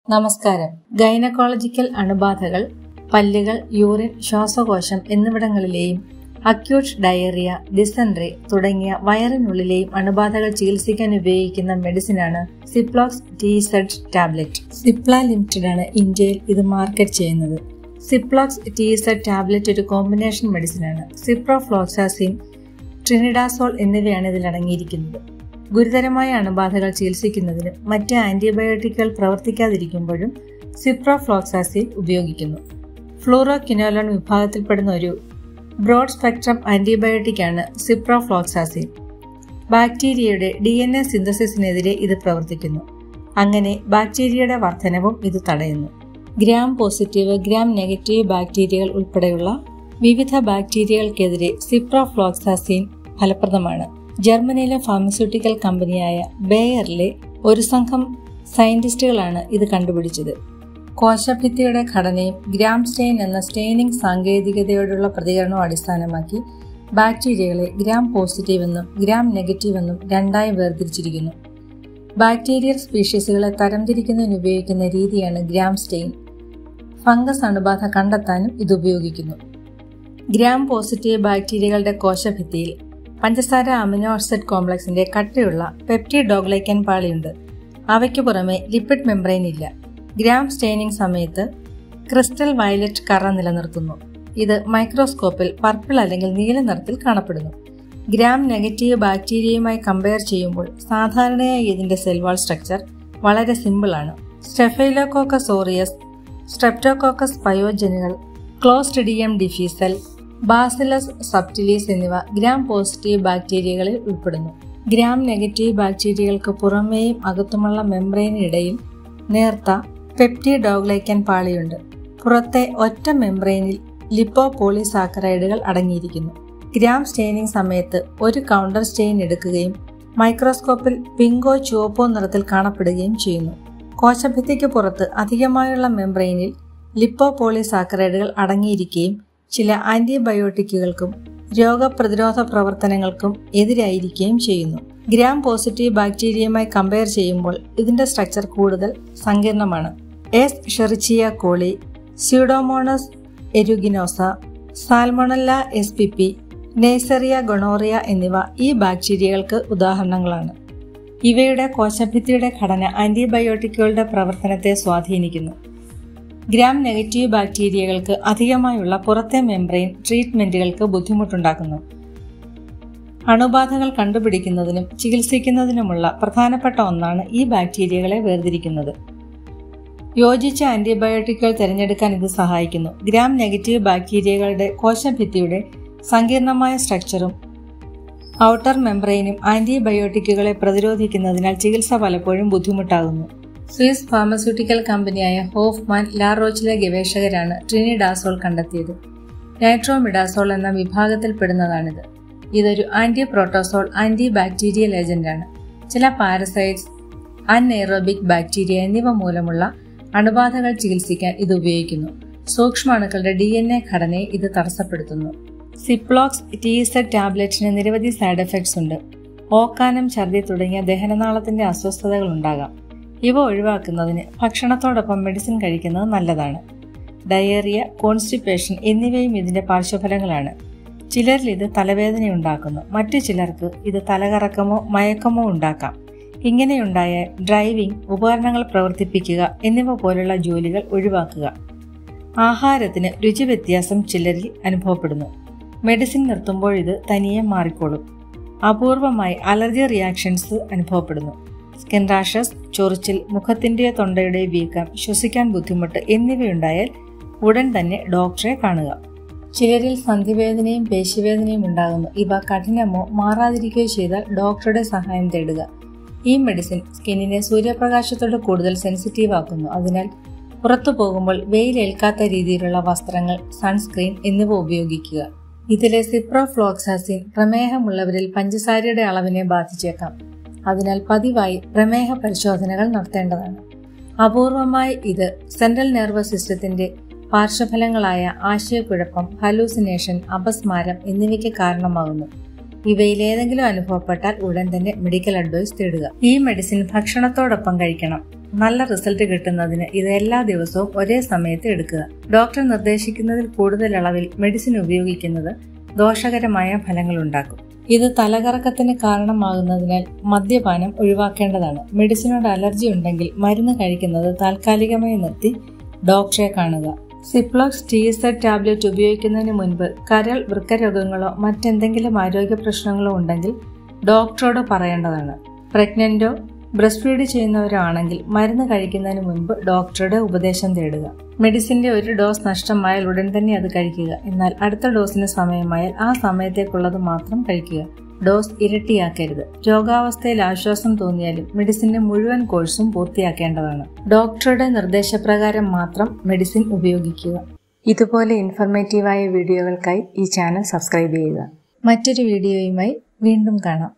നമസ്കാരം ഗൈനക്കോളജിക്കൽ അണുബാധകൾ പല്ലുകൾ യൂറിൻ ശ്വാസകോശം എന്നിവിടങ്ങളിലെയും അക്യൂട്ട് ഡയറിയ ഡിസെൻട്രി തുടങ്ങിയ വയറിനുള്ളിലെയും അണുബാധകൾ ചികിത്സിക്കാൻ ഉപയോഗിക്കുന്ന മെഡിസിനാണ് Ciplox T Z tablet Cipla limited ആണ് ഇന്ത്യയിൽ ഇത് മാർക്കറ്റ് ചെയ്യുന്നത് സിപ്ലോക്സ് ടി സെഡ് ടാബ്ലറ്റ് ഒരു കോമ്പിനേഷൻ മെഡിസിനാണ് സിപ്രോഫ്ലോക്സാസിൻ ട്രിനിഡാസോൾ എന്നിവയാണ് ഇതിൽ അടങ്ങിയിരിക്കുന്നത് ഗുരുതരമായ അണുബാധകൾ ചികിത്സിക്കുന്നതിനും മറ്റ് ആന്റിബയോട്ടിക്കുകൾ പ്രവർത്തിക്കാതിരിക്കുമ്പോഴും സിപ്രോഫ്ലോക്സാസിൻ ഉപയോഗിക്കുന്നു ഫ്ലൂറോക്വിനോലോൺ വിഭാഗത്തിൽപ്പെടുന്ന ഒരു ബ്രോഡ് സ്പെക്ട്രം ആന്റിബയോട്ടിക്കാണ് സിപ്രോഫ്ലോക്സാസിൻ ബാക്ടീരിയയുടെ ഡി എൻ എ സിന്തസിസിനെതിരെ ഇത് പ്രവർത്തിക്കുന്നു അങ്ങനെ ബാക്ടീരിയയുടെ വർധനവും ഇത് തടയുന്നു ഗ്രാം പോസിറ്റീവ് ഗ്രാം നെഗറ്റീവ് ബാക്ടീരിയകൾ ഉൾപ്പെടെയുള്ള വിവിധ ബാക്ടീരിയകൾക്കെതിരെ സിപ്രോഫ്ലോക്സാസിൻ ഫലപ്രദമാണ് ജർമ്മനിയിലെ ഫാർമസ്യൂട്ടിക്കൽ കമ്പനിയായ ബേയറിലെ ഒരു സംഘം സയന്റിസ്റ്റുകളാണ് ഇത് കണ്ടുപിടിച്ചത് കോശഭിത്തിയുടെ ഘടനയും ഗ്രാം സ്റ്റെയിൻ എന്ന സ്റ്റെയിനിങ് സാങ്കേതികതയോടുള്ള പ്രതികരണവും അടിസ്ഥാനമാക്കി ബാക്ടീരിയകളെ ഗ്രാം പോസിറ്റീവ് എന്നും ഗ്രാം നെഗറ്റീവ് എന്നും രണ്ടായി വേർതിരിച്ചിരിക്കുന്നു ബാക്ടീരിയൽ സ്പീഷീസുകളെ തരംതിരിക്കുന്നതിന് ഉപയോഗിക്കുന്ന രീതിയാണ് ഗ്രാം സ്റ്റെയിൻ ഫംഗസ് അണുബാധ കണ്ടെത്താനും ഇത് ഉപയോഗിക്കുന്നു ഗ്രാം പോസിറ്റീവ് ബാക്ടീരിയകളുടെ കോശഭിത്തിയിൽ പഞ്ചസാര അമിനോ ആസിഡ് കോംപ്ലക്സിന്റെ കട്ടിയുള്ള പെപ്റ്റിഡോഗ്ലൈക്കൻ പാളിയുണ്ട് അവയ്ക്ക് പുറമെ ലിപ്പിഡ് മെംബ്രെയിൻ ഇല്ല ഗ്രാം സ്റ്റെയിനിങ് സമയത്ത് ക്രിസ്റ്റൽ വയലറ്റ് കറ നിലനിർത്തുന്നു ഇത് മൈക്രോസ്കോപ്പിൽ പർപ്പിൾ അല്ലെങ്കിൽ നീല നിറത്തിൽ കാണപ്പെടുന്നു ഗ്രാം നെഗറ്റീവ് ബാക്ടീരിയയുമായി കമ്പയർ ചെയ്യുമ്പോൾ സാധാരണയായി ഇതിന്റെ സെൽവാൾ സ്ട്രക്ചർ വളരെ സിമ്പിളാണ് സ്റ്റെഫൈലോകോക്കസ് ഓറിയസ് സ്ട്രെപ്റ്റോകോക്കസ് പയോജനുകൾ ക്ലോസ്ട്രിഡിയം ഡിഫീസൽ ബാസിലസ് സബ്റ്റിലീസ് എന്നിവ ഗ്രാം പോസിറ്റീവ് ബാക്ടീരിയകളിൽ ഉൾപ്പെടുന്നു ഗ്രാം നെഗറ്റീവ് ബാക്ടീരിയകൾക്ക് പുറമേയും അകത്തുമുള്ള മെംബ്രെയിനിടയിൽ നേർത്ത പെപ്റ്റിഡോഗ്ലൈക്കൻ പാളിയുണ്ട് പുറത്തെ ഒറ്റ മെംബ്രെയിനിൽ ലിപ്പോ പോളിസാക്കറൈഡുകൾ അടങ്ങിയിരിക്കുന്നു ഗ്രാം സ്റ്റെയിനിങ് സമയത്ത് ഒരു കൗണ്ടർ സ്റ്റെയിൻ എടുക്കുകയും മൈക്രോസ്കോപ്പിൽ പിങ്കോ ചുവപ്പോ നിറത്തിൽ കാണപ്പെടുകയും ചെയ്യുന്നു കോശഭിത്തിക്ക് പുറത്ത് അധികമായുള്ള മെംബ്രെയിനിൽ ലിപ്പോ പോളിസാക്കറൈഡുകൾ അടങ്ങിയിരിക്കുകയും ചില ആന്റിബയോട്ടിക്കുകൾക്കും രോഗപ്രതിരോധ പ്രവർത്തനങ്ങൾക്കും എതിരായിരിക്കുകയും ചെയ്യുന്നു ഗ്രാം പോസിറ്റീവ് ബാക്ടീരിയയുമായി കമ്പയർ ചെയ്യുമ്പോൾ ഇതിന്റെ സ്ട്രക്ചർ കൂടുതൽ സങ്കീർണമാണ് Escherichia coli Pseudomonas aeruginosa Salmonella S P P Neisseria gonorrhoeae എന്നിവ ഈ ബാക്ടീരിയകൾക്ക് ഉദാഹരണങ്ങളാണ് ഇവയുടെ കോശഭിത്തിയുടെ ഘടന ആന്റിബയോട്ടിക്കുകളുടെ പ്രവർത്തനത്തെ സ്വാധീനിക്കുന്നു ഗ്രാം നെഗറ്റീവ് ബാക്ടീരിയകൾക്ക് അധികമായുള്ള പുറത്തെ മെംബ്രെയിൻ ട്രീറ്റ്മെന്റുകൾക്ക് ബുദ്ധിമുട്ടുണ്ടാക്കുന്നു അണുബാധകൾ കണ്ടുപിടിക്കുന്നതിനും ചികിത്സിക്കുന്നതിനുമുള്ള പ്രധാനപ്പെട്ട ഒന്നാണ് ഈ ബാക്ടീരിയകളെ വേർതിരിക്കുന്നത് യോജിച്ച ആന്റിബയോട്ടിക്കുകൾ തിരഞ്ഞെടുക്കാൻ ഇത് സഹായിക്കുന്നു ഗ്രാം നെഗറ്റീവ് ബാക്ടീരിയകളുടെ കോശഭിത്തിയുടെ സങ്കീർണമായ സ്ട്രക്ചറും ഔട്ടർ മെംബ്രെയിനും ആന്റിബയോട്ടിക്കുകളെ പ്രതിരോധിക്കുന്നതിനാൽ ചികിത്സ പലപ്പോഴും ബുദ്ധിമുട്ടാകുന്നു സ്വിസ് ഫാർമസ്യൂട്ടിക്കൽ കമ്പനിയായ ഹോഫ്മാൻ ലാറോച്ചിലെ ഗവേഷകരാണ് ട്രിനിഡാസോൾ കണ്ടെത്തിയത് നൈട്രോമിഡാസോൾ എന്ന വിഭാഗത്തിൽപ്പെടുന്നതാണിത് ഇതൊരു ആന്റി പ്രോട്ടോസോൾ ആന്റി ബാക്ടീരിയൽ ഏജന്റാണ് ചില പാരസൈറ്റ്സ് അൺഎയറോബിക് ബാക്ടീരിയ എന്നിവ മൂലമുള്ള അണുബാധകൾ ചികിത്സിക്കാൻ ഇത് ഉപയോഗിക്കുന്നു സൂക്ഷ്മാണുക്കളുടെ ഡി എൻ എ ഘടനയെ ഇത് തടസ്സപ്പെടുത്തുന്നു സിപ്ലോക്സ് ടി സെഡ് ടാബ്ലറ്റിന് നിരവധി സൈഡ് എഫക്ട്സ് ഉണ്ട് ഓക്കാനം ഛർദി തുടങ്ങിയ ദഹനനാളത്തിന്റെ അസ്വസ്ഥതകൾ ഉണ്ടാകാം ഇവ ഒഴിവാക്കുന്നതിന് ഭക്ഷണത്തോടൊപ്പം മെഡിസിൻ കഴിക്കുന്നത് നല്ലതാണ് ഡയേറിയ കോൺസ്റ്റിപ്പേഷൻ എന്നിവയും ഇതിന്റെ പാർശ്വഫലങ്ങളാണ് ചിലരിൽ ഇത് തലവേദന ഉണ്ടാക്കുന്നു മറ്റു ചിലർക്ക് ഇത് തലകറക്കമോ മയക്കമോ ഉണ്ടാക്കാം ഇങ്ങനെയുണ്ടായ ഡ്രൈവിംഗ് ഉപകരണങ്ങൾ പ്രവർത്തിപ്പിക്കുക എന്നിവ പോലുള്ള ജോലികൾ ഒഴിവാക്കുക ആഹാരത്തിന് രുചി വ്യത്യാസം ചിലരിൽ അനുഭവപ്പെടുന്നു മെഡിസിൻ നിർത്തുമ്പോൾ ഇത് തനിയെ മാറിക്കോളും അപൂർവമായി അലർജി റിയാക്ഷൻസ് അനുഭവപ്പെടുന്നു സ്കിൻ റാഷസ് ചൊറിച്ചിൽ മുഖത്തിന്റെയോ തൊണ്ടയുടെയോ വീക്കം ശ്വസിക്കാൻ ബുദ്ധിമുട്ട് എന്നിവയുണ്ടായാൽ ഉടൻ തന്നെ ഡോക്ടറെ കാണുക ചിലരിൽ സന്ധിവേദനയും പേശിവേദനയും ഉണ്ടാകുന്നു ഇവ കഠിനമോ മാറാതിരിക്കുകയോ ചെയ്താൽ ഡോക്ടറുടെ സഹായം തേടുക ഈ മെഡിസിൻ സ്കിന്നിനെ സൂര്യപ്രകാശത്തോട് കൂടുതൽ സെൻസിറ്റീവ് ആക്കുന്നു അതിനാൽ പുറത്തു പോകുമ്പോൾ വെയിലേൽക്കാത്ത രീതിയിലുള്ള വസ്ത്രങ്ങൾ സൺസ്ക്രീൻ എന്നിവ ഉപയോഗിക്കുക ഇതിലെ സിപ്രോഫ്ലോക്സാസിൻ പ്രമേഹമുള്ളവരിൽ പഞ്ചസാരയുടെ അളവിനെ ബാധിച്ചേക്കാം അതിനാൽ പതിവായി പ്രമേഹ പരിശോധനകൾ നടത്തേണ്ടതാണ് അപൂർവമായി ഇത് സെൻട്രൽ നെർവസ് സിസ്റ്റത്തിന്റെ പാർശ്വഫലങ്ങളായ ആശയക്കുഴപ്പം ഹലൂസിനേഷൻ അപസ്മാരം എന്നിവയ്ക്ക് കാരണമാകുന്നു ഇവയിലേതെങ്കിലും അനുഭവപ്പെട്ടാൽ ഉടൻ തന്നെ മെഡിക്കൽ അഡ്വൈസ് തേടുക ഈ മെഡിസിൻ ഭക്ഷണത്തോടൊപ്പം കഴിക്കണം നല്ല റിസൾട്ട് കിട്ടുന്നതിന് ഇത് എല്ലാ ദിവസവും ഒരേ സമയത്ത് എടുക്കുക ഡോക്ടർ നിർദ്ദേശിക്കുന്നതിൽ കൂടുതൽ അളവിൽ മെഡിസിൻ ഉപയോഗിക്കുന്നത് ദോഷകരമായ ഫലങ്ങളുണ്ടാക്കും ഇത് തലകറക്കത്തിന് കാരണമാകുന്നതിനാൽ മദ്യപാനം ഒഴിവാക്കേണ്ടതാണ് മെഡിസിനോട് അലർജി ഉണ്ടെങ്കിൽ മരുന്ന് കഴിക്കുന്നത് താൽക്കാലികമായി നിർത്തി ഡോക്ടറെ കാണുക Ciplox T Z tablet ഉപയോഗിക്കുന്നതിന് മുൻപ് കരൾ വൃക്കരോഗങ്ങളോ മറ്റെന്തെങ്കിലും ആരോഗ്യ പ്രശ്നങ്ങളോ ഉണ്ടെങ്കിൽ ഡോക്ടറോട് പറയേണ്ടതാണ് പ്രഗ്നന്റോ ബ്രസ്റ്റ് ഫീഡ് ചെയ്യുന്നവരോ ആണെങ്കിൽ മരുന്ന് കഴിക്കുന്നതിന് മുൻപ് ഡോക്ടറുടെ ഉപദേശം തേടുക മെഡിസിന്റെ ഒരു ഡോസ് നഷ്ടമായാൽ ഉടൻ തന്നെ അത് കഴിക്കുക എന്നാൽ അടുത്ത ഡോസിന് സമയമായാൽ ആ സമയത്തേക്കുള്ളത് മാത്രം കഴിക്കുക ഡോസ് ഇരട്ടിയാക്കരുത് രോഗാവസ്ഥയിൽ ആശ്വാസം തോന്നിയാലും മെഡിസിന്റെ മുഴുവൻ കോഴ്സും പൂർത്തിയാക്കേണ്ടതാണ് ഡോക്ടറുടെ നിർദ്ദേശപ്രകാരം മാത്രം മെഡിസിൻ ഉപയോഗിക്കുക ഇതുപോലെ ഇൻഫർമേറ്റീവായ വീഡിയോകൾക്കായി ഈ ചാനൽ സബ്സ്ക്രൈബ് ചെയ്യുക മറ്റൊരു വീഡിയോയുമായി വീണ്ടും കാണാം